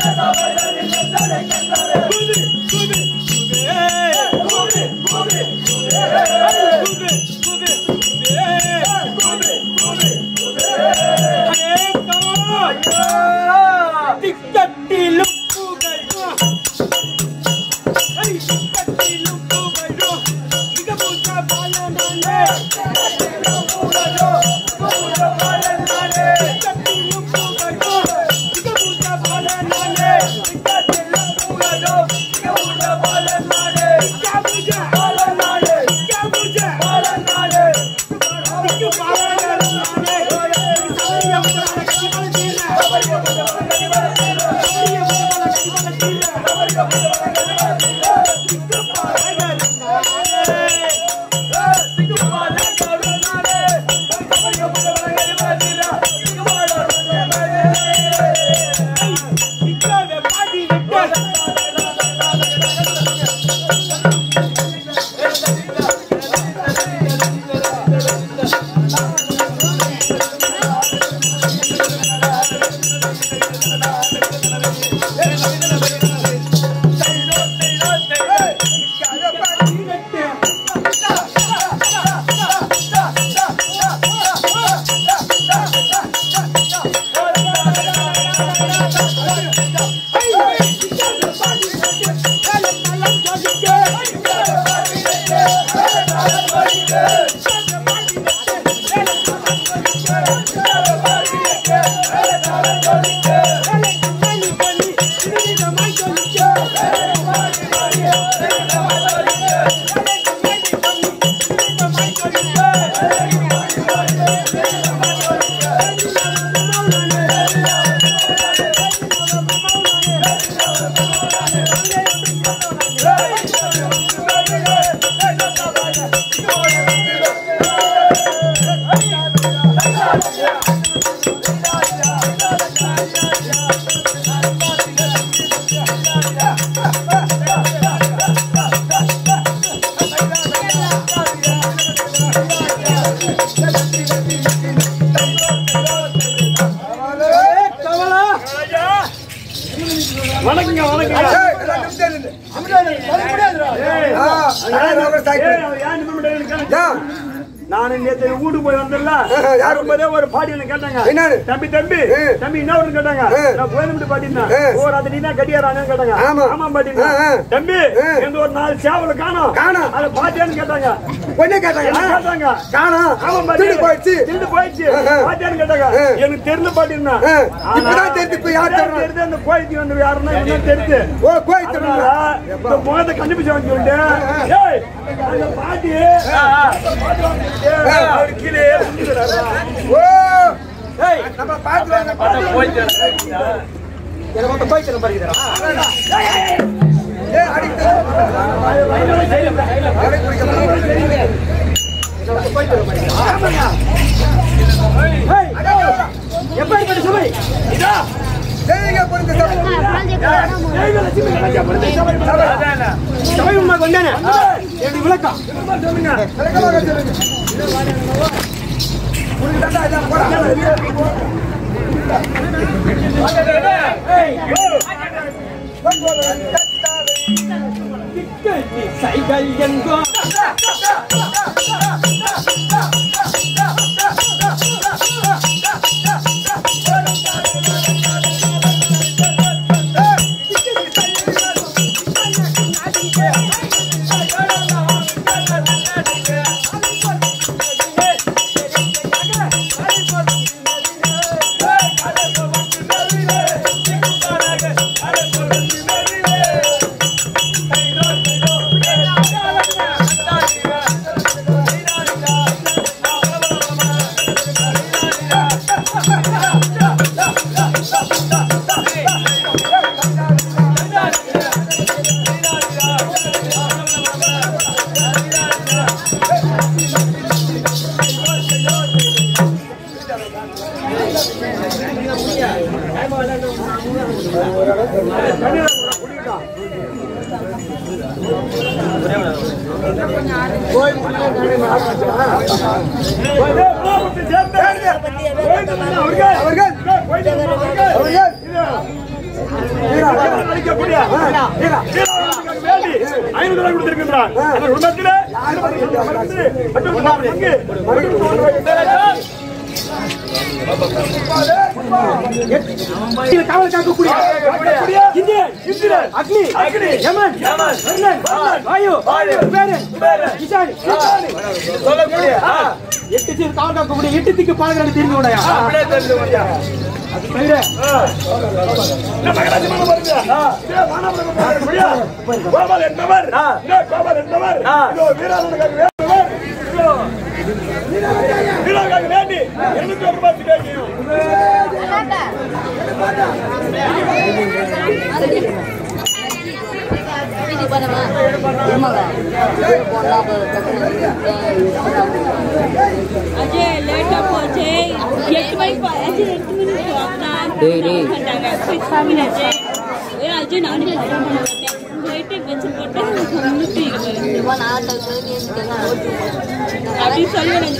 வணக்கங்க வணக்கங்க ஏய், ஏய், அவர் ஏன் நிமிர்ந்து முடியாதுன்னு கேளுங்க. நானு நேத்து வீட்டுக்கு போய் வந்தேன்ல யாரு? வரும்போதே ஒரு பாட்டி என்ன கேட்டாங்க என்னது? தம்பி தம்பி ஏ. தம்பி என்ன வரும்னு கேட்டாங்க ஏ. நான் கோயம்புட்டு பாட்டினா ஏ. ஓ அது நீ தான் கட்டியாரானு கேட்டாங்க ஆமா. ஆமா பாட்டினா ஆ, ஆ. தம்பி ஏ. எங்க ஒரு நாலு சேவல காணோம் காணோம். அத பாட்டியான்னு கேட்டாங்க பொண்ணே கேட்டாங்க என்ன கேட்டாங்க காணோம் ஆமா பாட்டி திருடி போயிடுச்சு திருடு போயிடுச்சு ஆ, ஆ. பாட்டியான்னு கேட்டாங்க ஆ. எனக்கு தெரியல பாட்டினா ஆ. இப்பதான் தெரியுது, இப்ப யார் சொல்றா? தெரியுது அந்த கோயிலுக்கு வந்து யாருன்னா இன்னும் தெரியுது ஓ கோயில் திருவிழா அதனால இந்த முகத்தை கண்டுபிடிச்சு சொல்லிட்டு ஏய், அந்த பாட்டி அந்த பாட்டி வந்துட்டு, அவரு கீழே விழுந்துடுறாரா? ஓ ஏய், நம்ம பாத்துவாங்க ஏ அடிக்கு எப்படிப்பட்ட சபை? இதா, ஏங்க பொறுத்து தெய்வ லட்சுமி கணேசா பிறந்த சபை. சபை உண்மை கொண்டானே எனக்கு விளக்கம் சொல்லுங்க விளக்கமாக சொல்லுங்க உனக்கு தாண்டா இதான் போடா சைகள் எங்கோ அவர்கள் அவர்கள் வீரன் அளிக்கக்கூடிய வீரர்களுக்காக வேண்டி ஐநூறு ரூபாய் கொடுத்திருக்கின்றார் அந்த குடும்பத்திலே மற்றும் பங்கு காவல் காக்கக்கூடிய இந்திரன் இந்திரன், அக்னி அக்னி, யமன் யமன், வருணன் வருணன், வாயு வாயு, குபேரன் குபேரன், ஈசானி சொல்லக்கூடிய ஆ, எட்டு சீர் காவல் காக்கக்கூடிய எட்டு திக்கு பாலகரன் தெரிந்து கொண்டாயா அப்படியே தெரிந்து கொண்டியா அது தவிர இந்த மகராஜமான வருது. இதே வானவருக்கு போகக்கூடிய கோபால் என்பவர் இதே கோபால் என்பவர் இதோ வீரர்களுக்காக வேண்டுவர் இதோ வீரர்களுக்காக வேண்டி எண்ணூத்தி ஒரு ரூபாய் கேட்கிறோம் અજય લેટ અપ છે એક મિનિટ અજય એક મિનિટ આપના ખંડાங்க quick family અજય એ અજય નાની લેટ வெச்சு போட்டு முன்னுக்கு அப்படி சொல்லுங்க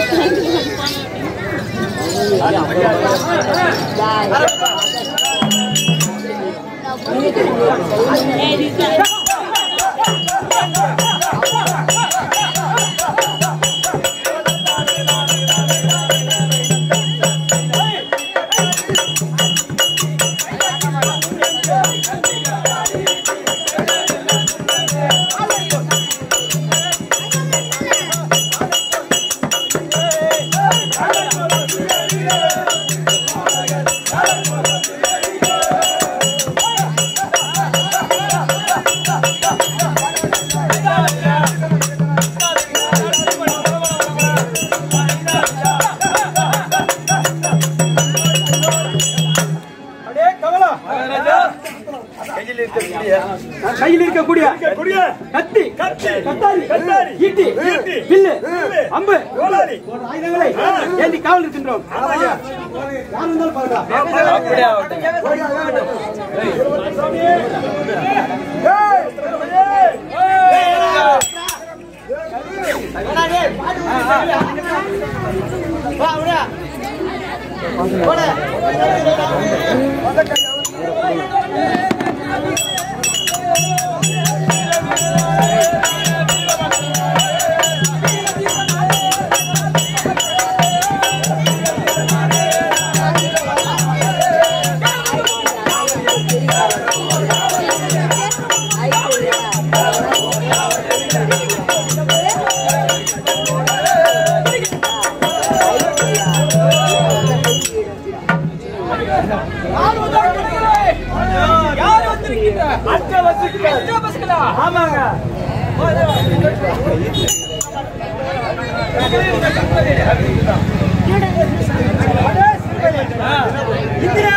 ஏய் டிசைன் அடே கவலா கையில் இருக்கக்கூடிய கூடிய கத்தி கத்தி, கத்தாரி கத்தாரி, ஈட்டி ஈட்டி, வில்லு வில்லு, அம்பு கோலாரி. போன்ற ஆயுதங்களை ஏந்தி காவல் இருக்கின்றோம் யார் இருந்தாலும் பாருடா இந்திரா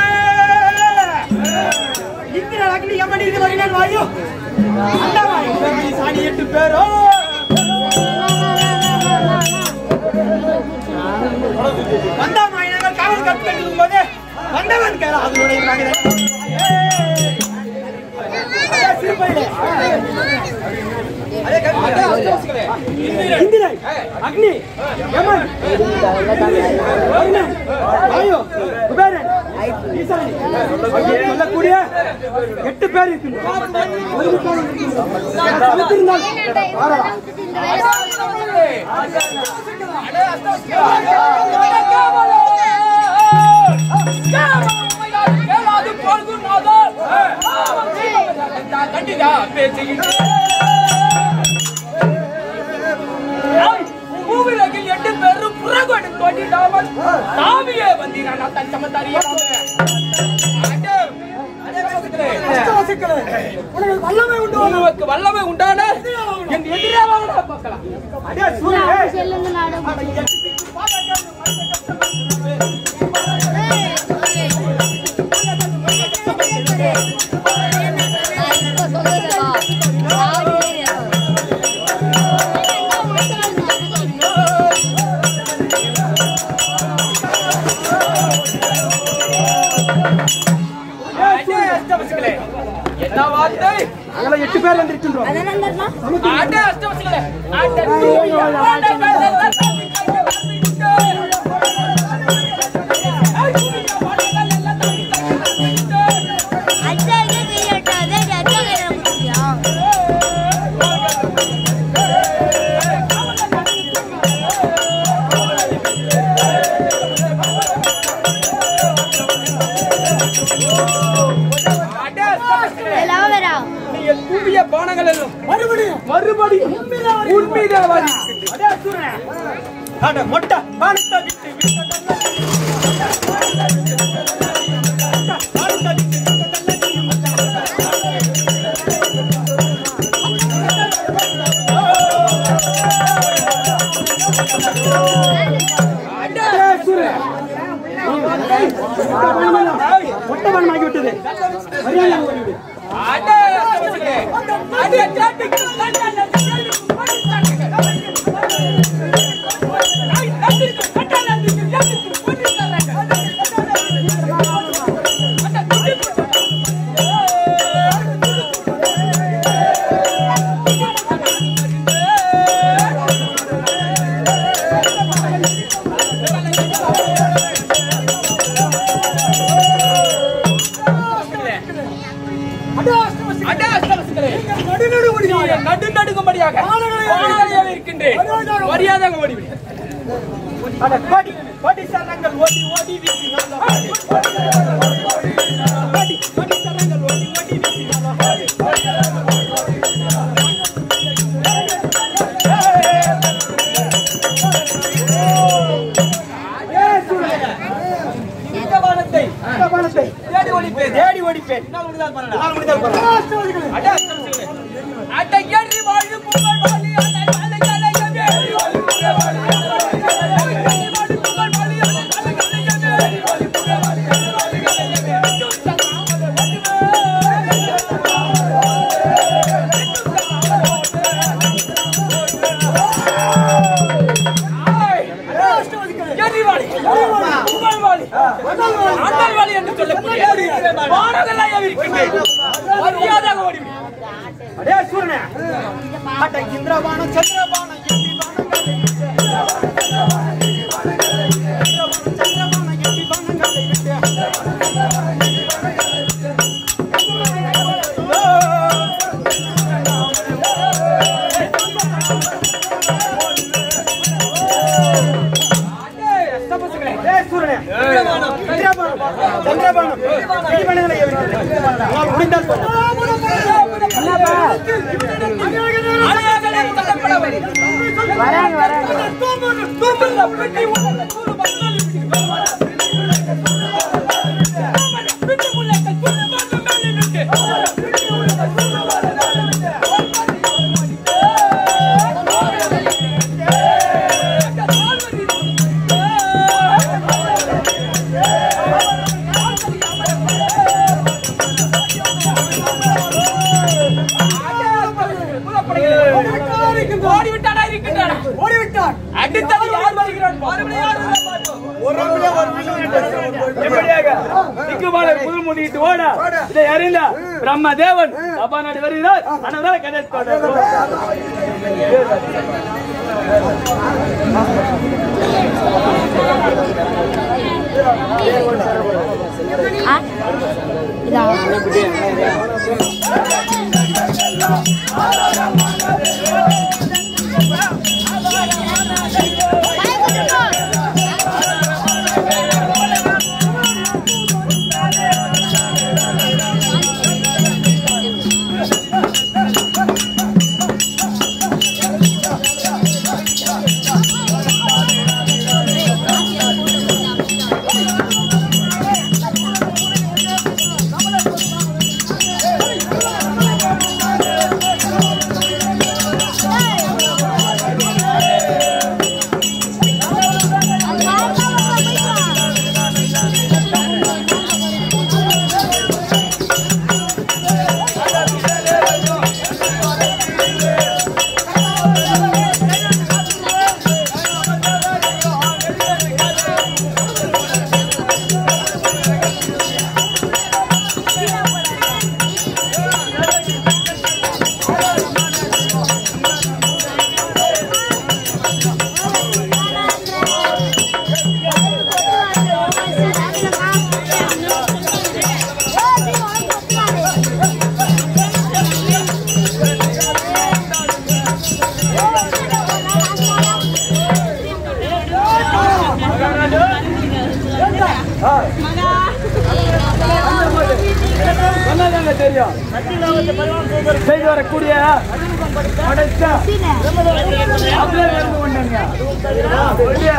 இந்திரா அக்னி எம்மடி இருக்கு வருகிறான் வாயு அண்டமா இவர்கள் சாணி எட்டு பேரோ வந்தாமாயினங்கள் காவல் கற்பிக்கும் போது வந்தவன் கேரா அதனுடைய மகன் இந்திரை அக்னி யமன் வருணன் வாயு குபேரன் ஈசானி சொல்லக்கூடிய எட்டு பேர் இருக்கின்றனர் ஒரு பேர் இருக்கின்றனர் சமைத்திருந்தால் வாரலாம் பூவிலகில் எட்டு பேரும் புறகொடு கொண்டிடாமல் தாவியே வந்தீரானா தன் சமத்தாரியாமே உனக்கு வல்லமை உண்டு உனக்கு வல்லமை உண்டான என் எதிராக பார்க்கலாம் அடே சூரிய செல்லுங்க நாடும் என்ன வார்த்தை நாங்கள் எட்டு பேர் வந்திருக்கின்றோம் ஆட்ட அஷ்டவசிகளே ஆட்ட தூய ஆட்ட நீங்க தூவிய பானங்கள் எல்லாம் மறுபடியும் மறுபடியும் உன் மீதே வாரி அடே சூரன் அட மொட்டை பானத்தை விட்டு விட்டு மொட்டை பானமாகி விட்டது மரியாதை ஓடிவிடு அட சமசுகளே அட சாட்டிக்கு கண்டால நடுநடுங்கும்படியாக பானங்களையாக இருக்கின்றேன் மரியாதையாக ஓடிவிடு அட கோடி கோடி சரணங்கள் ஓடி ஓடி வீசினாலும் கோடி கோடி சரணங்கள் ஓடி ஓடி வீசினாலும் இந்த வானத்தை இந்த வானத்தை தேடி ஓடிப்பேன் தேடி ஓடிப்பேன் நான் முடிந்தால் பண்ணலாம் நான் முடிந்தால் பண்ணலாம் அட சமசுகளே அட ஏறி வாழு புகழ் வாழி அலை அலை அலை ஏறி வாழு புகழ் வாழி அலை அலை ஏறி வாழு புகழ் வாழி அலை அலை அலை ஏறி வாழு புகழ் வாழி அலை அலை அலை எரிவாளி புகழ்வாளி அண்டல்வாளி என்று சொல்லக்கூடிய பானங்களாக இருக்கின்றேன் மரியாதையாக ஓடிவிடு அடே சூரனே அட இந்திரபானம் சந்திரபானம் எட்டி பானங்களை விட்டு சந்திரபானம் எட்டி பானங்களை விட்டு அடே சூரனே சந்திரபானம் சந்திரபானம் எட்டி பானங்களை விட்டு நான் முடிந்தால் ஓடிவிட்டானா இருக்கின்றானா ஓடிவிட்டான் அடித்தது யார் வருகிறான் பாருங்களே யார் வருகிறான் எப்படியாக திக்குமாலை புது முதிட்டு ஓட இதை அறிந்த பிரம்ம தேவன் சபா நாடு வருகிறார் அதனால கதை தொடரும். ஆ தெரியும் செய்து வரக்கூடிய படைத்த அப்படியே இருந்து கொண்டாங்க இல்லையா?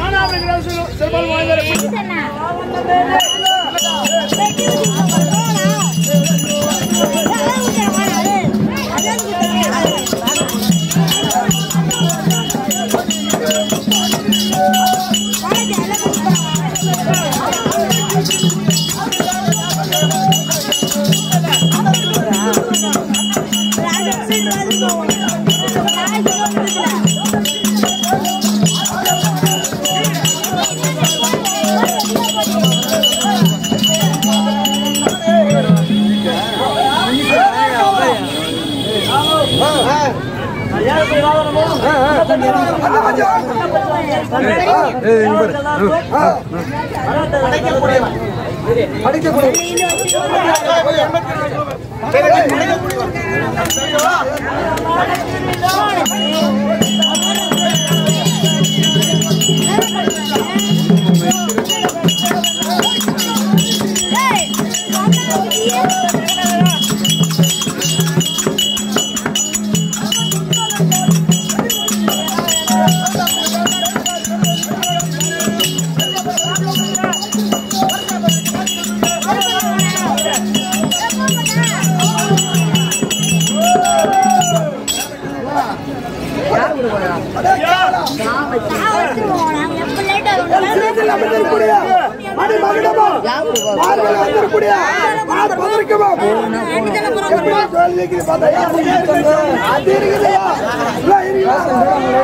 மணி மகனமா மார்பல வந்திருக்கூடிய மார் பதற்கமா எப்படி தோல் வைக்கிறது பார்த்தா அது இருக்குதுயா இல்ல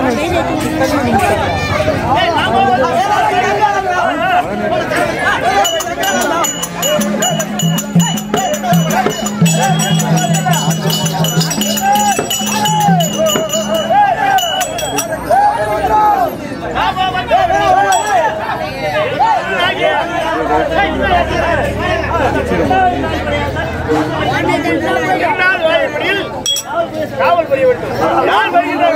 காவல் புரிய வேண்டும் யார்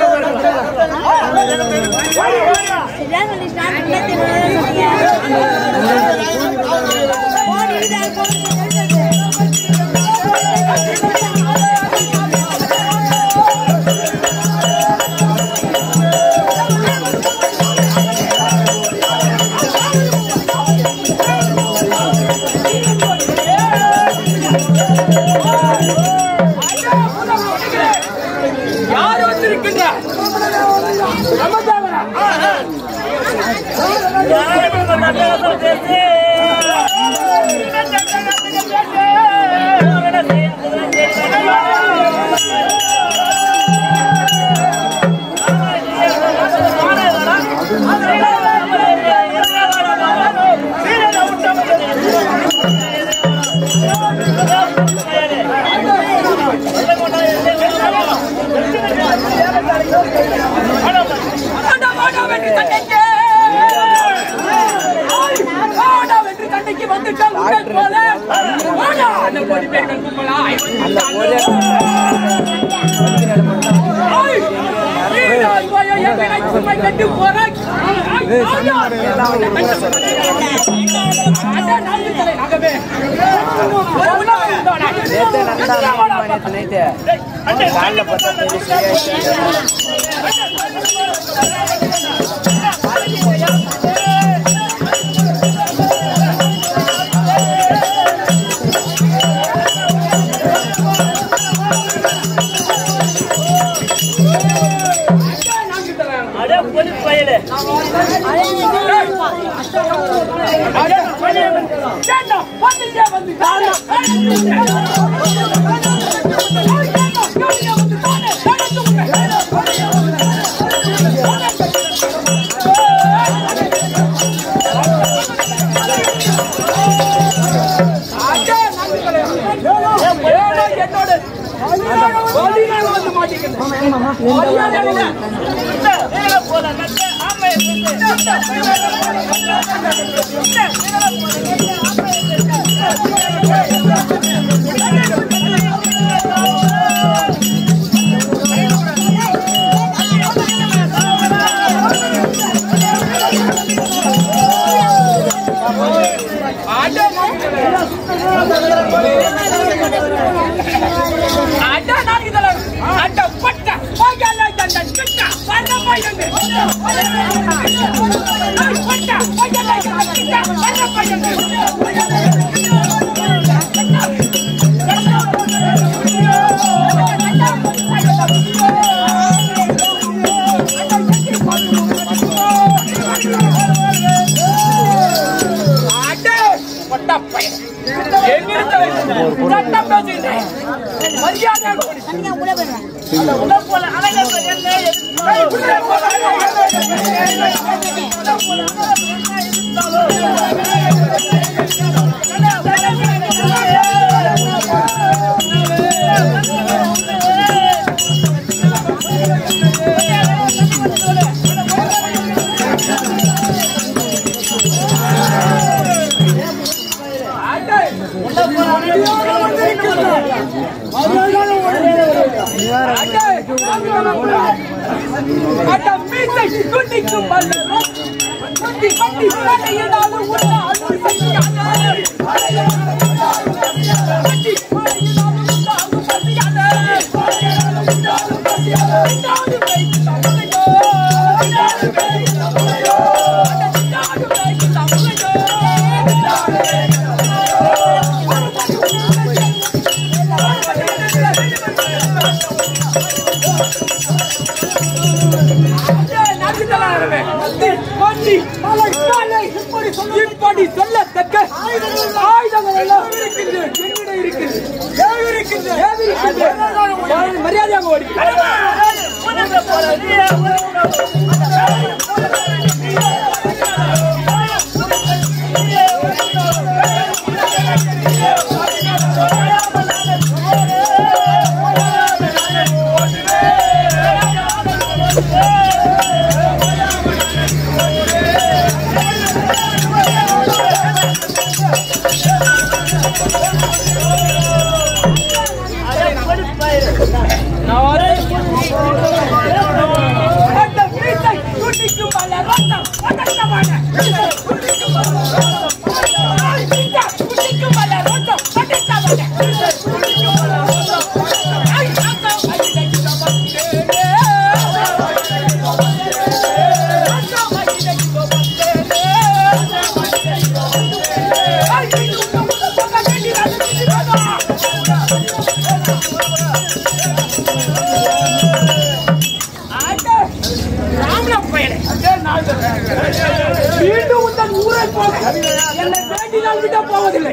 யார் வந்திருக்கின்ற ஆண்டா, ஆண்டா, வெற்றி தண்டைக்கு. ஆண்டா, வெற்றி தண்டைக்கு வந்துட்டால் உங்கள் போல. ஆண்டா, அந்த கோடி பேர்கள் கும்பலாய் வந்துட்டார்கள். ஆய், ஈடாய் போய எங்களை சும்மை கண்டு போறாய். ஆய், ஆண்டா. ஆண்டா, நான்கு தலை நகமே. ஒரு உணவு உண்டானா? கேட்டா, வந்துட்டே வந்துட்டானே. என்னோட வழியில வந்து மாட்டேங்குது ஆ மரியாதையாக ஓடி அட மீசை துண்டிக்கும் மலரும் துண்டி கட்டி கடையிடாத உள்ள அன்பு செய்யாத கட்டி கடையிடாத உள்ள அன்பு செய்யாத இன்னாது வைத்து தமிழையோ இன்னாது வைத்து தமிழையோ இன்னாது வைத்து தமிழையோ இன்னாது வைத்து இப்படி சொல்லத்தக்க ஆயுதங்கள் எல்லாம் என்னிடம் இருக்கிறது. ஏவி இருக்கிறது. ஏவி இருக்கிறது. மரியாதையாக ஓடி அந்த வீட்டை துண்டிக்கும் அல்ல ரத்தம் பதட்டமான வீட்டை துண்டிக்கும் அல்ல ரத்தம் பதட்டமான வீட்டை துண்டிக்கும் அல்ல ரத்தம் பதட்டமான வீட்டை துண்டிக்கும் அல்ல ரத்தம் பதட்டமான ஐ ரத்தம் ஐ ரத்தம் வந்தேனே ரத்தம் ஐ ரத்தம் வந்தேனே ஐ ரத்தம் பதட்டமான மீண்டும் உங்கள் ஊரை போக என்னை வேண்டினால் விட போவதில்லை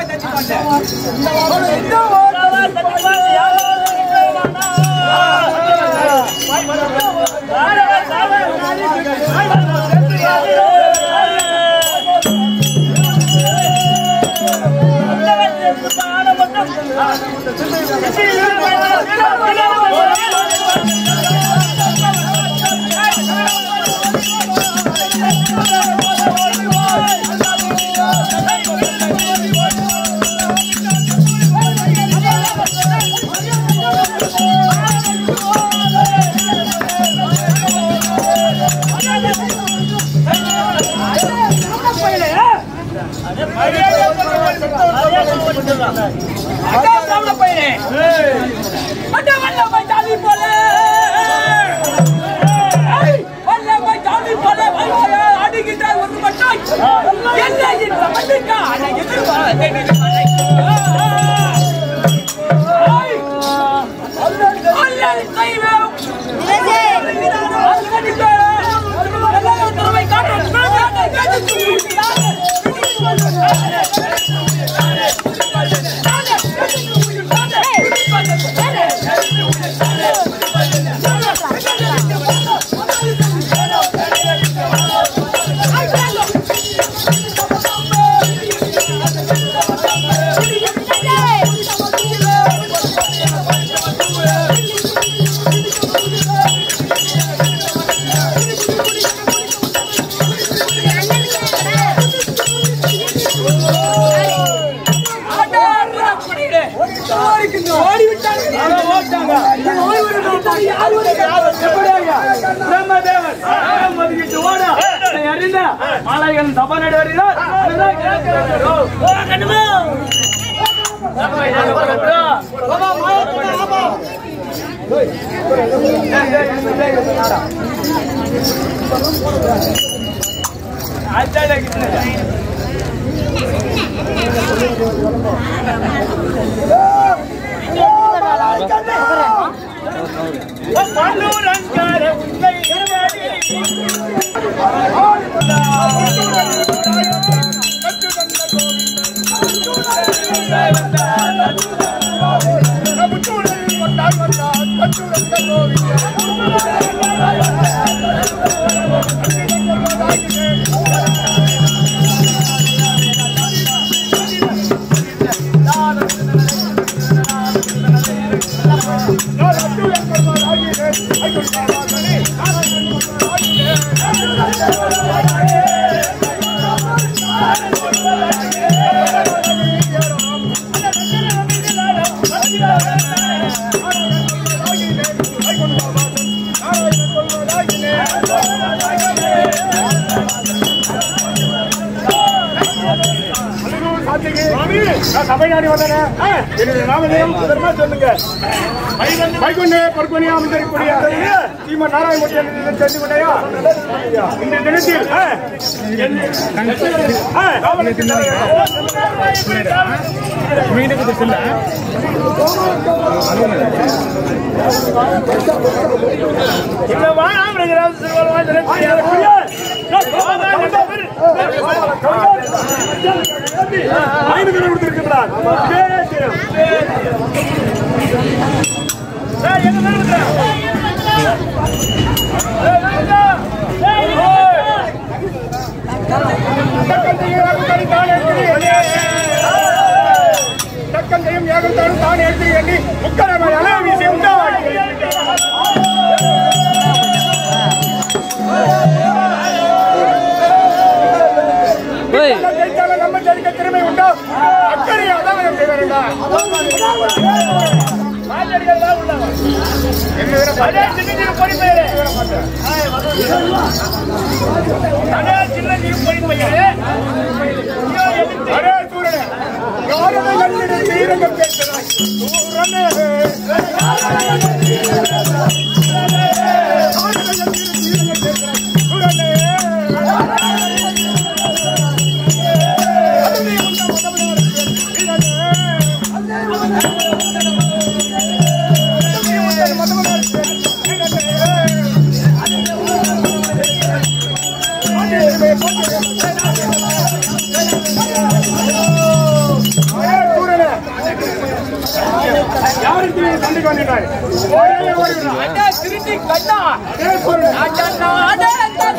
இந்த அடா சாமல பையனே அடா வல்லமை ஜாலி போல ஏய் வல்லமை ஜாலி போல வல்லமை அடிக்கிட்டால் ஒரு மட்டாய் எல்லையின் சமண்டிக்கா அட எதிர்பார்த்தே அல்லல் செய்வோம் அல்லடிக்கே எல்லாம் திறமை காட்டும் பிரம்மதேவன் ஆழம் ஒதுக்கிட்டு ஓட இதை அறிந்த மாலைகள் சபா நடு வருகிறார் அதுதான் கேட்க வேண்டும். அப்பா, இதாங்க போறா. ஆச்சாரியா கிட்ட பல்லூரங்கார உன்னை பிரபு நான் சபை நாடி வந்தேனே என்னுடைய நாமதேயம் சுதர்மா சொல்லுங்க வைகுண்டே பொறுப்பணியா அமைந்திருக்கக்கூடிய ஸ்ரீமன் நாராயணமூர்த்தி என்று தெரிந்து கொண்டையா இந்த தினத்தில் ஆ, ஆ, காவலுக்கு இந்த வானாமிரகராஜ சிறுவன் தினத்தில் ஐந்து கிலோ கொடுத்திருக்கிறார் தக்கந்தையும் ஏகத்தாலும் தான் எடுத்து எண்ணி முக்கரமை அலைவீசி உண்டாவாடி ஜெயித்தாலும் நம்ம ஜெயிக்க திறமை உண்டா அக்கறை அதான் செய்வாருண்டா அரே சூரனே யாரதை கண்ணிட தீரங்கள் கேட்கிறாய் சூரனே யாரதை கண்ணிட தீரங்கள் கேட்கிறாய் சூரனே யாருக்கு சண்டைக்கு வந்துட்டாய் ஓடி ஓடி திருச்சி கண்ணா அதே சூரனே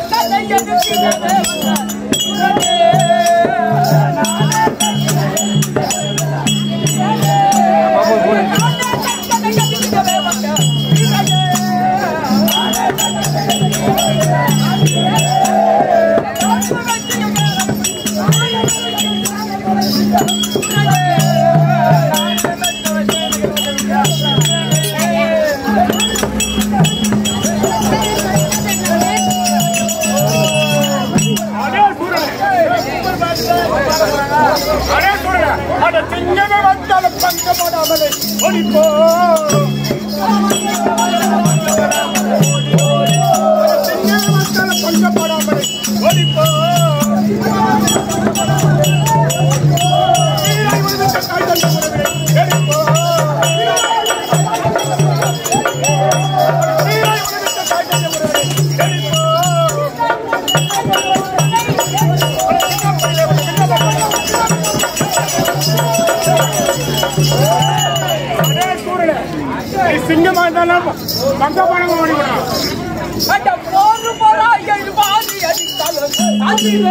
அதே சூரனே அதே சூரனே அட சிங்கமே வந்தாலும் பங்கப்படாமலே ஒளிப்போ சிங்கமே வந்தாலும் பங்கப்படாமலே ஒளிப்போ நீரை விழுந்த காய் தந்த உறவே, எரிப்போ. நீரை விழுந்த காய் தந்த உறவே, எரிப்போ. அதே சூரனே, நீ சிங்கமா இருந்தாலும் பங்க பணம் ஓடிவிடும் அந்த போரு போராய்கள் வாரி அடித்தாலும் அதிலோ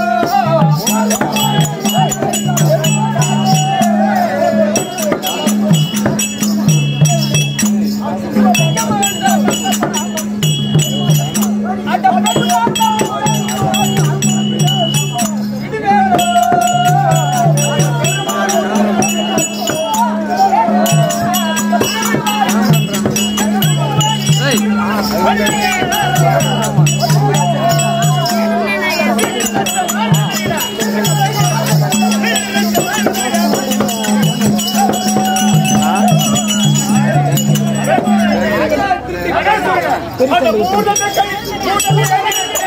அதே சூரனே, அந்த பூதத்தை கை பூதத்தை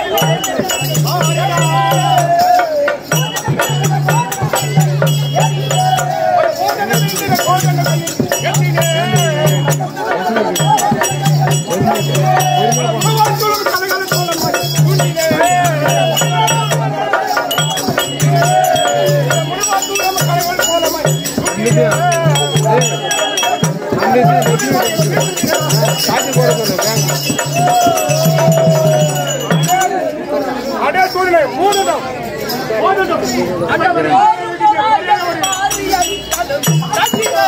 அதே சூழ்நிலை மூணுதான் மூணுதான் போரு போராய்கள் வாரி அடித்தாலும் அதிலோ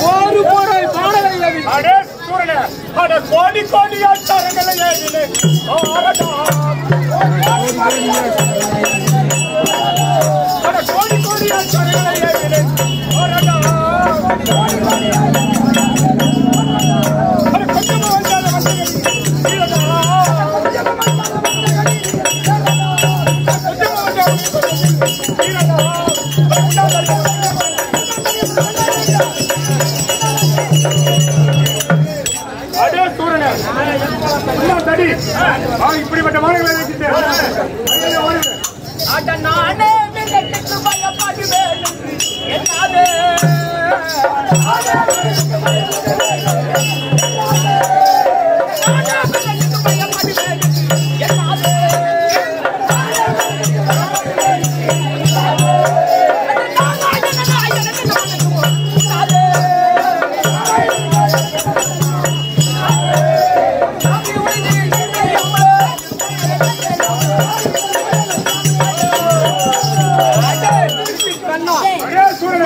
அடே சூரனே அட கோடி கோடி ஆச்சாரங்களை ஏறினே ஓ கோடி கோடியா கரைகளை ஏறினேன் போராடா அட கொஞ்சமா வந்தால வந்தது வீரடா கொஞ்சமா வந்தால வீரடா அடே சூரனே என்ன தடி ஆ இப்படிப்பட்ட மாணவர்களை வச்சுட்டு ஐயோ, ஓடுங்க. அட நானே மிகட்டுக்கு பயப்படுவேன் என்னாலே நானே மிகட்டுக்கு பயப்படுவேன் என்னாலே அடே சூரனே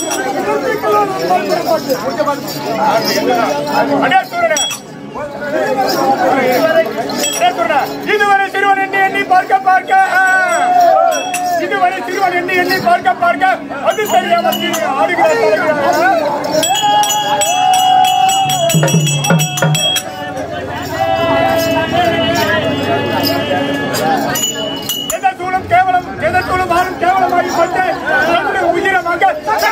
அடே சூரனே அடே சூரனே இதுவரை சிறுவன் எண்ணி எண்ணி பார்க்க பார்க்க இதுவரை சிறுவன் எண்ணி எண்ணி பார்க்க பார்க்க அது தெரியாமல் நீ ஆடுகிறாய் எதற்கூடும் கேவலம் எதற்கூடும் ஆறும் கேவலமாகி பட்டு நம்முடைய உயிரமாக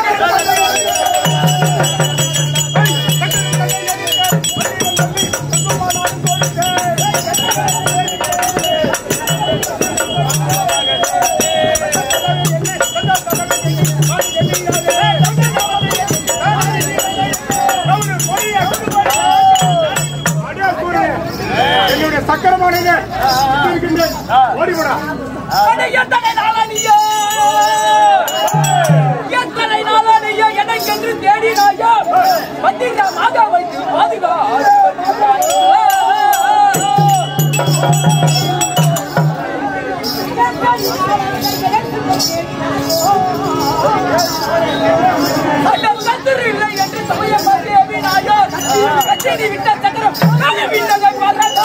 என்னுடைய சக்கரமானது இருக்கின்றேன் ஓடிவிடா அட எத்தனை நாளனியோ எத்தனை நாளனியோ எனக்கென்று தேடினாயோ பத்திரமாக வைத்து பாதுகாப்பாயோ சட்டம் சத்துரு இல்லை என்று சமயம் தேவினாயோ கச்சேரி விட்ட சக்கரம் காலை விட்டதை பார்த்தோ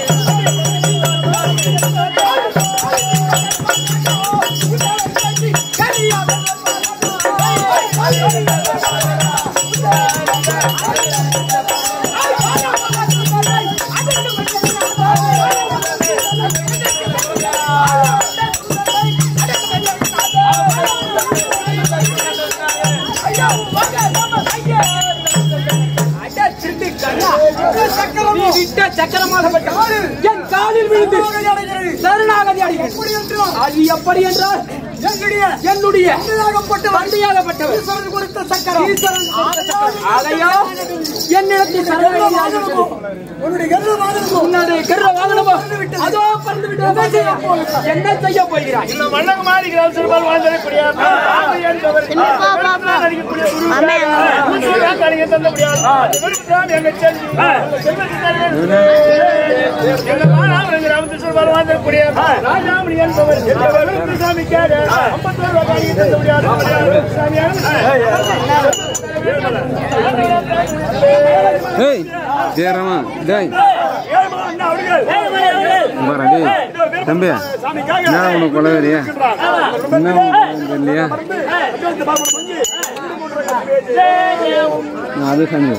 சக்கரமாகப்பட்ட என் காலில் விழுந்து சரணாகதி அடைகிறேன் அது எப்படி என்றால் என்னுடைய வண்டியாகப்பட்டவர் ஈஸ்வரன் கொடுத்த சக்கரம் ஈஸ்வரன் கொடுத்த சக்கரம். ஆகையா என்னிடத்தில் சரணாகதி அடைகிறேன். உன்னுடைய கர்ர வாகனமோ அதோ பறந்து விட்டது என்ன செய்ய போகிறாய் இந்த மன்னன் மாறுகிறார் சிறுபால் வாழ்ந்ததற்குரிய ஆமை என்பவர் நடிக்கக்கூடிய குருவாக உங்களுடன் நடிக்க தந்த முடியாது விருப்பம் எங்க செல்வி உங்க செல்வத்தின் எங்க மாணவர்கள் ராமத்து சிறுபால் வாழ்ந்ததற்குரிய ராஜாமணி என்பவர் விருப்ப சாமிக்காக ஐம்பத்தோரு ரூபாய் நடிக்க தந்த முடியாது ஏய் ஜெயராமா டேய் பாரா டேய் தம்பி என்ன உனக்கு கொலவரியா என்ன உனக்கு இல்லையா அது சனி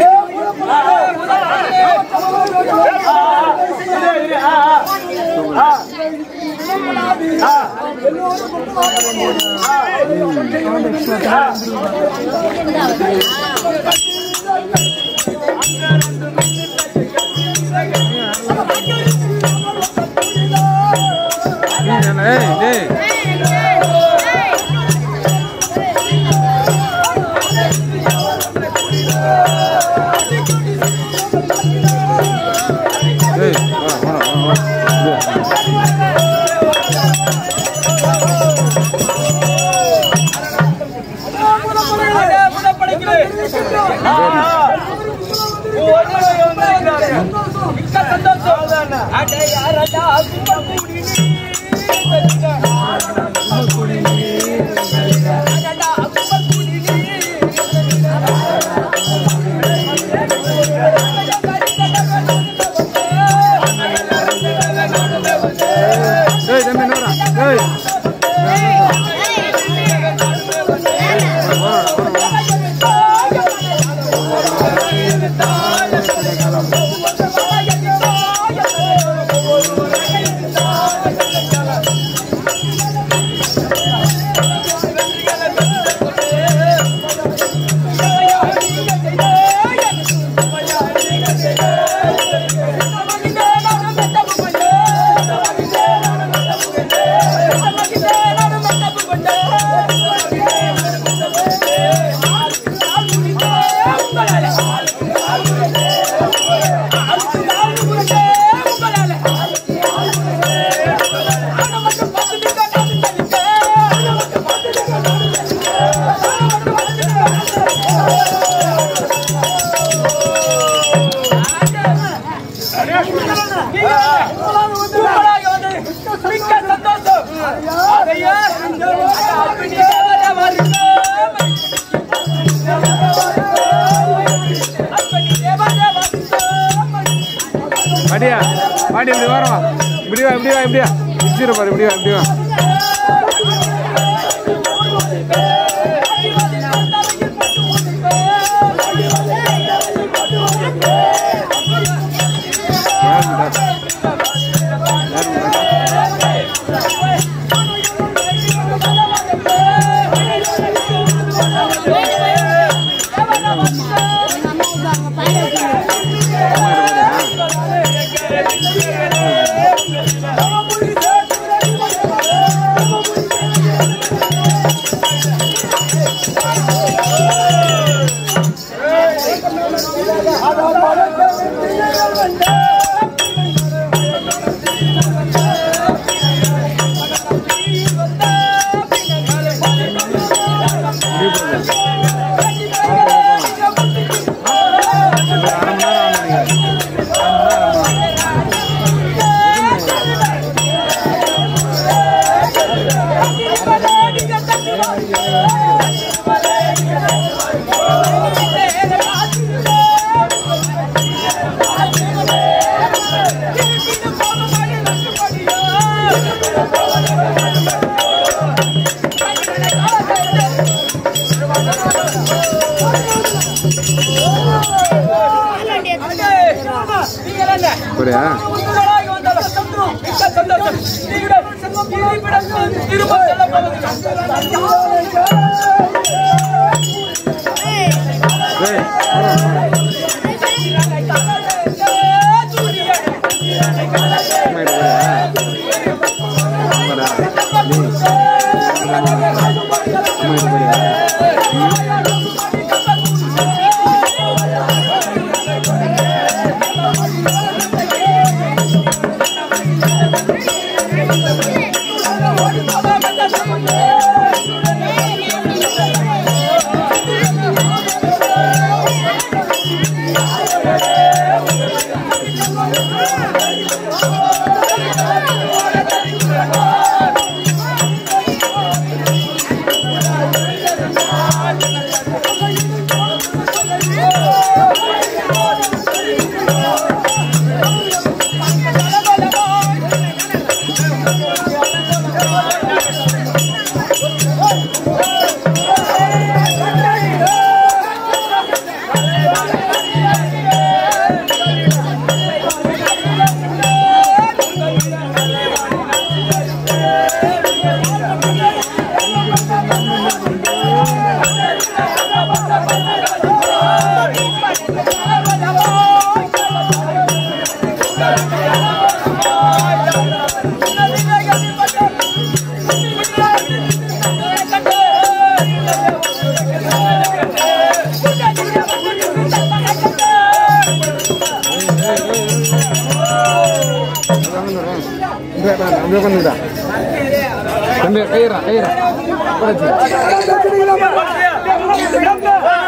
ஏய் டேய் ஏய் வா வா வா வா மிக்க சந்தோஷம் அடே யாரடா கும்பல் கூடி நீ பாட்டியா பாட்டி இப்படி வரோம் இப்படி வா இப்படி வா இப்படியா வச்சிரு பாரு இப்படி வா இப்படி வா யாருங்க அரை மணி நேரம் ஆகும் நினைக்கிறேன். புரியா ஏய், அம்மாயிட்ட போறியா? வாடா. அம்மாயிட்ட போறியா? இங்க வா, அங்க உட்காந்துடா. தம்பி கையிறா கையிறா உட்கார வச்சு. கட்டிக்கலாம்